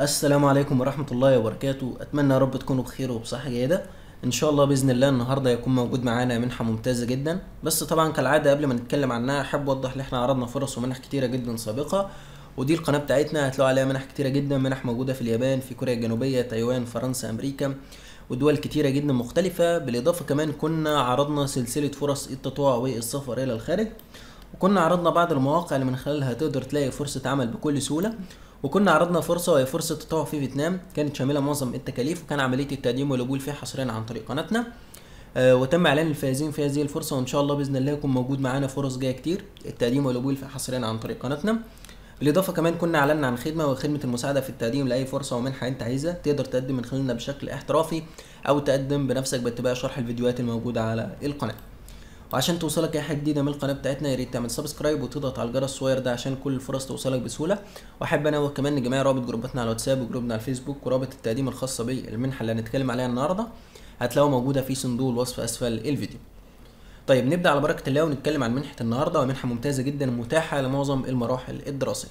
السلام عليكم ورحمة الله وبركاته أتمنى يا رب تكونوا بخير وبصحة جيدة إن شاء الله بإذن الله النهاردة يكون موجود معانا منحة ممتازة جدا بس طبعا كالعادة قبل ما نتكلم عنها أحب أوضح إن إحنا عرضنا فرص ومنح كتيرة جدا سابقة ودي القناة بتاعتنا هتلاقوا عليها منح كتيرة جدا منح موجودة في اليابان في كوريا الجنوبية تايوان فرنسا أمريكا ودول كتيرة جدا مختلفة بالإضافة كمان كنا عرضنا سلسلة فرص التطوع والسفر إلى الخارج وكنا عرضنا بعض المواقع اللي من خلالها تقدر تلاقي فرصة عمل بكل سهولة وكنا عرضنا فرصة وهي فرصة تطوع في فيتنام كانت شاملة معظم التكاليف وكان عملية التقديم والقبول فيها حصريا عن طريق قناتنا آه وتم اعلان الفائزين في هذه الفرصة وان شاء الله باذن الله يكون موجود معانا فرص جاية كتير التقديم والقبول فيها حصريا عن طريق قناتنا بالاضافه كمان كنا اعلنا عن خدمه وخدمه المساعده في التقديم لاي فرصه ومنحه انت عايزها تقدر تقدم من خلالنا بشكل احترافي او تقدم بنفسك باتباع شرح الفيديوهات الموجوده على القناه وعشان توصلك اي حاجه جديده من القناه بتاعتنا يا ريت تعمل سبسكرايب وتضغط على الجرس الصغير ده عشان كل الفرص توصلك بسهوله واحب انوه كمان ان جميع روابط جروباتنا على الواتساب وجروبنا على الفيسبوك ورابط التقديم الخاصه بالمنحه اللي هنتكلم عليها النهارده هتلاقوها موجوده في صندوق الوصف اسفل الفيديو طيب نبدا على بركه الله ونتكلم عن منحه النهارده ومنحه ممتازه جدا متاحه لمعظم المراحل الدراسيه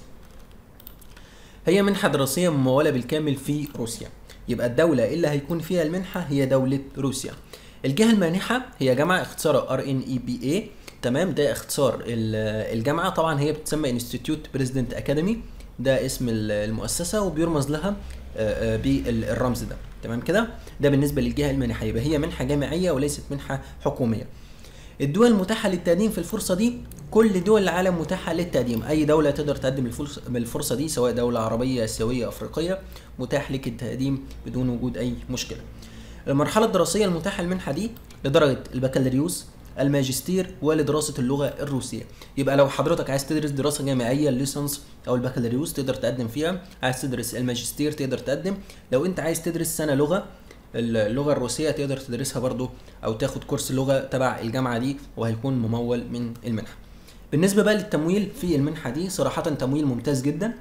هي منحة دراسية ممولة بالكامل في روسيا يبقى الدولة اللي هيكون فيها المنحة هي دولة روسيا الجهة المانحة هي جامعة اختصارها ار ان اي بي اي تمام ده اختصار ال- الجامعة طبعا هي بتسمى انستيتيوت بريزيدنت اكاديمي ده اسم ال- المؤسسة وبيرمز لها آه، آه، بالرمز ده تمام كده ده بالنسبة للجهة المانحة يبقى هي منحة جامعية وليست منحة حكومية الدول المتاحة للتقديم في الفرصة دي كل دول العالم متاحة للتقديم أي دولة تقدر تقدم الفرصة بالفرصة دي سواء دولة عربية آسيوية أفريقية متاح لك التقديم بدون وجود أي مشكلة المرحلة الدراسية المتاحة المنحة دي لدرجة البكالوريوس الماجستير ولدراسة اللغة الروسية يبقى لو حضرتك عايز تدرس دراسة جامعية الليسانس أو البكالوريوس تقدر تقدم فيها عايز تدرس الماجستير تقدر تقدم لو أنت عايز تدرس سنة لغة اللغة الروسية تقدر تدرسها برضو أو تاخد كورس لغة تبع الجامعة دي وهيكون ممول من المنحة بالنسبة بقى للتمويل في المنحة دي صراحة تمويل ممتاز جدا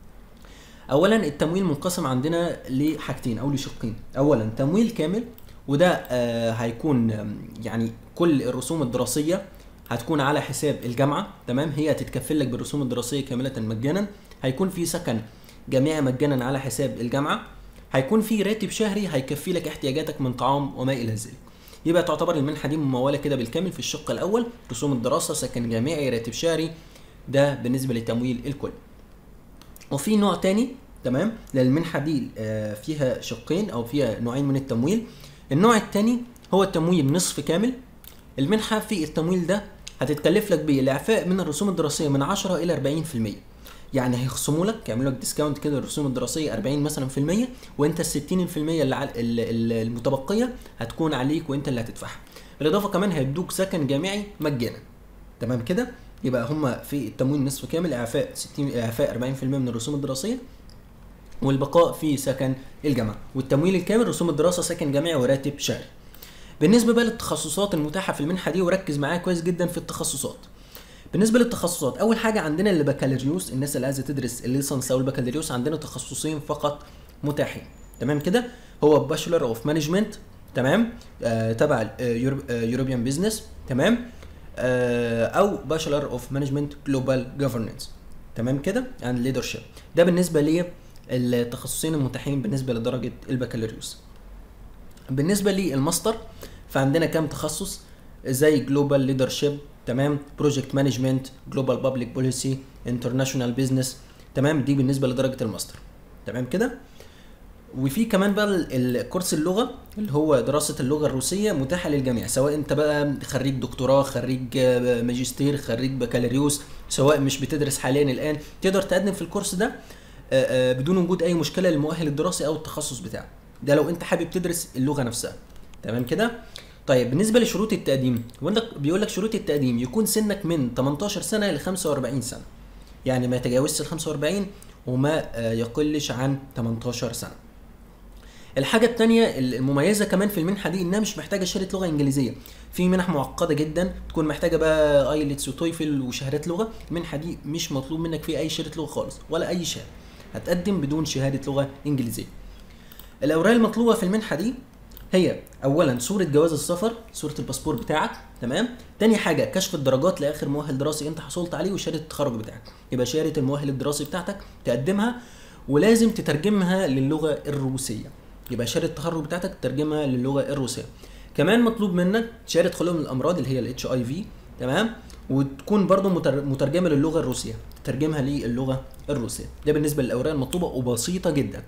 اولا التمويل منقسم عندنا لحاجتين او لشقين اولا تمويل كامل وده آه هيكون آم، يعني كل الرسوم الدراسيه هتكون على حساب الجامعه تمام هي هتتكفل لك بالرسوم الدراسيه كامله مجانا هيكون في سكن جامعي مجانا على حساب الجامعه هيكون في راتب شهري هيكفي لك احتياجاتك من طعام وما الى ذلك يبقى تعتبر المنحه دي مموله كده بالكامل في الشق الاول رسوم الدراسه سكن جامعي راتب شهري ده بالنسبه للتمويل الكل وفي نوع تاني تمام للمنحه دي آه، فيها شقين او فيها نوعين من التمويل النوع التاني هو التمويل نصف كامل المنحه في التمويل ده هتتكلف لك بالاعفاء من الرسوم الدراسيه من 10 الى 40% يعني هيخصموا لك يعملوا لك ديسكاونت كده الرسوم الدراسيه 40 مثلا في المية وانت ال 60% اللي عل... ال- ال- المتبقيه هتكون عليك وانت اللي هتدفعها بالاضافه كمان هيدوك سكن جامعي مجانا تمام كده يبقى هما في التمويل نصف كامل اعفاء 60 اعفاء 40% من الرسوم الدراسيه والبقاء في سكن الجامعه والتمويل الكامل رسوم الدراسه سكن جامعي وراتب شهري بالنسبه بقى للتخصصات المتاحه في المنحه دي وركز معايا كويس جدا في التخصصات بالنسبه للتخصصات اول حاجه عندنا البكالوريوس الناس اللي عايزه تدرس الليسانس او البكالوريوس عندنا تخصصين فقط متاحين تمام كده هو باشلر اوف مانجمنت تمام آه تبع يوروبيان بزنس تمام آه او باشلر اوف مانجمنت جلوبال جوفرننس تمام كده عن ليدرشيب ده بالنسبه لي التخصصين المتاحين بالنسبه لدرجه البكالوريوس بالنسبه للماستر فعندنا كام تخصص زي جلوبال ليدرشيب تمام بروجكت مانجمنت جلوبال بابليك بوليسي انترناشونال بزنس تمام دي بالنسبه لدرجه الماستر تمام كده وفي كمان بقى ال- الكورس اللغه اللي هو دراسه اللغه الروسيه متاحه للجميع سواء انت بقى خريج دكتوراه خريج آه، ماجستير خريج بكالوريوس سواء مش بتدرس حاليا الان تقدر تقدم في الكورس ده آه، آه، بدون وجود اي مشكله للمؤهل الدراسي او التخصص بتاعك ده لو انت حابب تدرس اللغه نفسها تمام كده طيب بالنسبه لشروط التقديم بيقول لك شروط التقديم يكون سنك من 18 سنه ل 45 سنه يعني ما يتجاوزش ال 45 وما آه، يقلش عن 18 سنه الحاجة التانية المميزة كمان في المنحة دي انها مش محتاجة شهادة لغة انجليزية في منح معقدة جدا تكون محتاجة بقى ايلتس وتويفل وشهادات لغة المنحة دي مش مطلوب منك فيها اي شهادة لغة خالص ولا اي شهادة هتقدم بدون شهادة لغة انجليزية الاوراق المطلوبة في المنحة دي هي اولا صورة جواز السفر صورة الباسبور بتاعك تمام تاني حاجة كشف الدرجات لاخر مؤهل دراسي انت حصلت عليه وشهادة التخرج بتاعك يبقى شهادة المؤهل الدراسي بتاعتك تقدمها ولازم تترجمها للغه الروسيه يبقى شهاده التخرج بتاعتك تترجمها للغه الروسيه كمان مطلوب منك شهاده خلو من الامراض اللي هي الاتش اي في تمام وتكون برضو متر- مترجمه للغه الروسيه تترجمها للغه الروسيه ده بالنسبه للاوراق المطلوبه وبسيطه جدا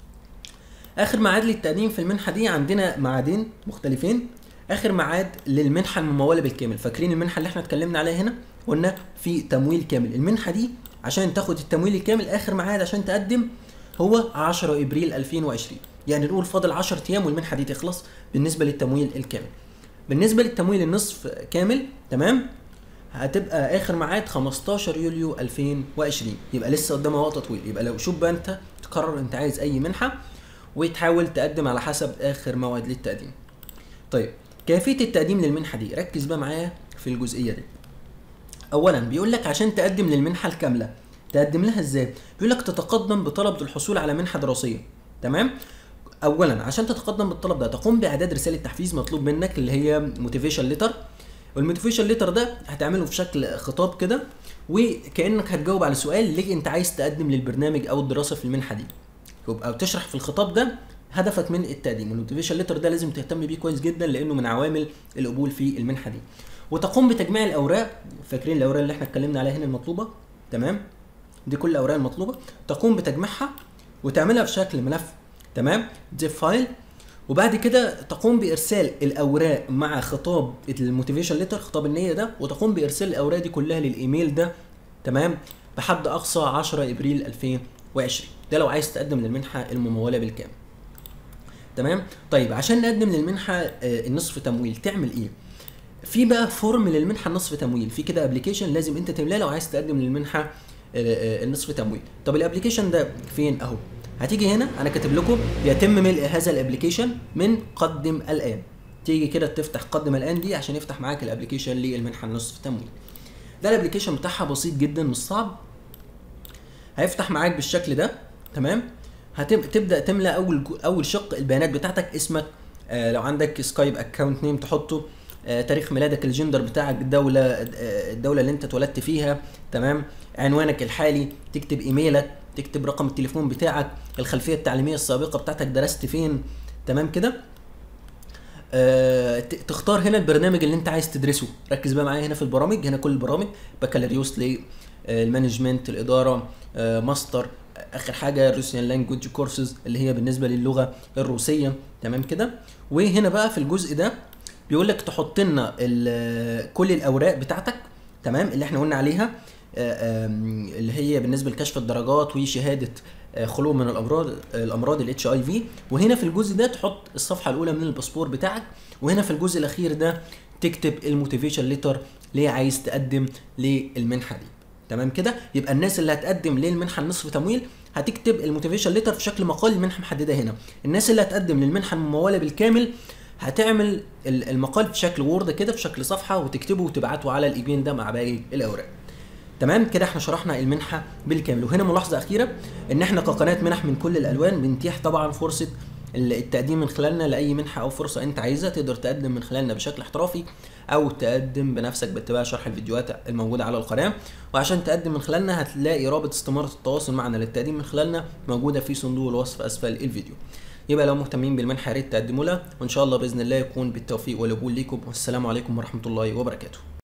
اخر ميعاد للتقديم في المنحه دي عندنا ميعادين مختلفين اخر ميعاد للمنحه المموله بالكامل فاكرين المنحه اللي احنا اتكلمنا عليها هنا قلنا في تمويل كامل المنحه دي عشان تاخد التمويل الكامل اخر ميعاد عشان تقدم هو 10 ابريل 2020 يعني نقول فاضل 10 ايام والمنحه دي تخلص بالنسبه للتمويل الكامل بالنسبه للتمويل النصف كامل تمام هتبقى اخر ميعاد 15 يوليو 2020 يبقى لسه قدامها وقت طويل يبقى لو شوف بقى انت تقرر انت عايز اي منحه وتحاول تقدم على حسب اخر موعد للتقديم طيب كيفيه التقديم للمنحه دي ركز بقى معايا في الجزئيه دي اولا بيقول لك عشان تقدم للمنحه الكامله تقدم لها ازاي بيقول لك تتقدم بطلب للحصول على منحه دراسيه تمام اولا عشان تتقدم بالطلب ده تقوم باعداد رساله تحفيز مطلوب منك اللي هي موتيفيشن ليتر والموتيفيشن ليتر ده هتعمله في شكل خطاب كده وكانك هتجاوب على سؤال ليه انت عايز تقدم للبرنامج او الدراسه في المنحه دي يبقى تشرح في الخطاب ده هدفك من التقديم والموتيفيشن ليتر ده لازم تهتم بيه كويس جدا لانه من عوامل القبول في المنحه دي وتقوم بتجميع الاوراق فاكرين الاوراق اللي احنا اتكلمنا عليها هنا المطلوبه تمام دي كل الاوراق المطلوبه تقوم بتجميعها وتعملها في شكل ملف تمام زيب فايل وبعد كده تقوم بارسال الاوراق مع خطاب الموتيفيشن ليتر خطاب النيه ده وتقوم بارسال الاوراق دي كلها للايميل ده تمام بحد اقصى 10 ابريل 2020 ده لو عايز تقدم للمنحه المموله بالكامل تمام طيب عشان نقدم للمنحه آه، النصف تمويل تعمل ايه في بقى فورم للمنحه النصف تمويل في كده ابلكيشن لازم انت تملاه لو عايز تقدم للمنحه آه، آه، النصف تمويل طب الابلكيشن ده فين اهو هتيجي هنا انا كاتب لكم يتم ملء هذا الابلكيشن من قدم الان تيجي كده تفتح قدم الان دي عشان يفتح معاك الابلكيشن للمنحه النصف تمويل ده الابلكيشن بتاعها بسيط جدا مش صعب هيفتح معاك بالشكل ده تمام هتبدا تملى اول جو- اول شق البيانات بتاعتك اسمك آه لو عندك سكايب اكونت نيم تحطه آه تاريخ ميلادك الجندر بتاعك الدوله آه الدوله اللي انت اتولدت فيها تمام عنوانك الحالي تكتب ايميلك تكتب رقم التليفون بتاعك الخلفيه التعليميه السابقه بتاعتك درست فين تمام كده آه، ت- تختار هنا البرنامج اللي انت عايز تدرسه ركز بقى معايا هنا في البرامج هنا كل البرامج بكالوريوس للمانجمنت الاداره آه، ماستر اخر حاجه روسيان لانجوج كورسز اللي هي بالنسبه للغه الروسيه تمام كده وهنا بقى في الجزء ده بيقول لك تحط لنا ال- كل الاوراق بتاعتك تمام اللي احنا قلنا عليها آه، آم، اللي هي بالنسبه لكشف الدرجات وشهاده آه، خلو من الامراض الامراض الاتش اي في وهنا في الجزء ده تحط الصفحه الاولى من الباسبور بتاعك وهنا في الجزء الاخير ده تكتب الموتيفيشن ليتر ليه عايز تقدم للمنحه دي تمام كده يبقى الناس اللي هتقدم للمنحه النصف تمويل هتكتب الموتيفيشن ليتر في شكل مقال المنحه محدده هنا الناس اللي هتقدم للمنحه المموله بالكامل هتعمل ال- المقال في شكل وورد كده في شكل صفحه وتكتبه وتبعته على الايميل ده مع باقي الاوراق تمام كده احنا شرحنا المنحه بالكامل وهنا ملاحظه اخيره ان احنا كقناه منح من كل الالوان بنتيح طبعا فرصه ال- التقديم من خلالنا لاي منحه او فرصه انت عايزها تقدر تقدم من خلالنا بشكل احترافي او تقدم بنفسك باتباع شرح الفيديوهات الموجوده على القناه وعشان تقدم من خلالنا هتلاقي رابط استماره التواصل معنا للتقديم من خلالنا موجوده في صندوق الوصف اسفل الفيديو يبقى لو مهتمين بالمنحه يا ريت تقدموا لها وان شاء الله باذن الله يكون بالتوفيق والقبول ليكم والسلام عليكم ورحمه الله وبركاته